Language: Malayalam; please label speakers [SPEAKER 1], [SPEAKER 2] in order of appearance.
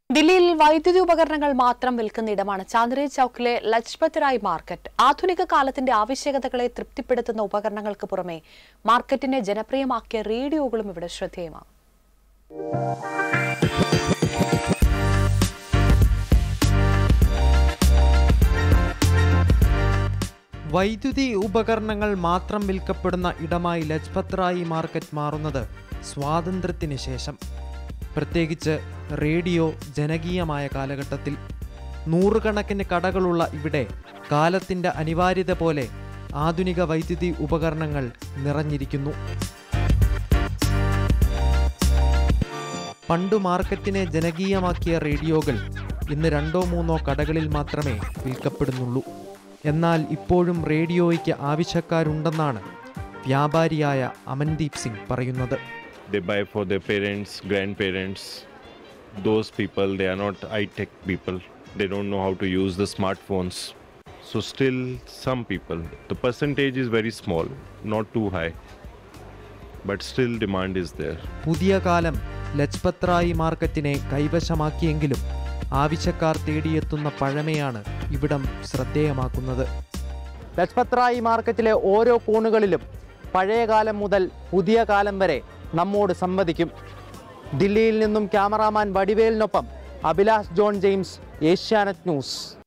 [SPEAKER 1] ദില്ലിയിൽ വൈദ്യുതി ഉപകരണങ്ങൾ മാത്രം വിൽക്കുന്ന ഇടമാണ് ചാന്ദ്രി ചൌക്കിലെ ലജ്പത് റായ് മാർക്കറ്റ് ആധുനിക കാലത്തിന്റെ ആവശ്യകതകളെ തൃപ്തിപ്പെടുത്തുന്ന ഉപകരണങ്ങൾക്ക് പുറമെ മാർക്കറ്റിനെ ജനപ്രിയമാക്കിയ റേഡിയോകളും ഇവിടെ ശ്രദ്ധേയമാണ്
[SPEAKER 2] വൈദ്യുതി ഉപകരണങ്ങൾ മാത്രം വിൽക്കപ്പെടുന്ന ഇടമായി ലജ്പത് റായി മാർക്കറ്റ് മാറുന്നത് സ്വാതന്ത്ര്യത്തിന് ശേഷം പ്രത്യേകിച്ച് റേഡിയോ ജനകീയമായ കാലഘട്ടത്തിൽ നൂറുകണക്കിന് കടകളുള്ള ഇവിടെ കാലത്തിൻ്റെ അനിവാര്യത പോലെ ആധുനിക വൈദ്യുതി ഉപകരണങ്ങൾ നിറഞ്ഞിരിക്കുന്നു പണ്ടു മാർക്കറ്റിനെ ജനകീയമാക്കിയ റേഡിയോകൾ ഇന്ന് രണ്ടോ മൂന്നോ കടകളിൽ മാത്രമേ വിൽക്കപ്പെടുന്നുള്ളൂ എന്നാൽ ഇപ്പോഴും റേഡിയോയ്ക്ക് ആവശ്യക്കാരുണ്ടെന്നാണ് വ്യാപാരിയായ അമൻദീപ് സിംഗ് പറയുന്നത്
[SPEAKER 3] they buy for their parents, grandparents. Those people, they are not high tech people. They don't know how to use the smartphones. So, still, some people, the percentage is very small, not too high, but still, demand is there.
[SPEAKER 2] പുതിയ കാലം ലജ്പത് റായി മാർക്കറ്റിനെ കൈവശമാക്കിയെങ്കിലും ആവശ്യക്കാർ തേടിയെത്തുന്ന പഴമയാണ് ഇവിടം ശ്രദ്ധേയമാക്കുന്നത് ലജ്പത് റായി മാർക്കറ്റിലെ ഓരോ കോണുകളിലും പഴയ കാലം മുതൽ പുതിയ കാലം വരെ നമ്മോട് സംവദിക്കും ദില്ലിയിൽ നിന്നും ക്യാമറാമാൻ വടിവേലിനൊപ്പം Abhilash John James Asianet news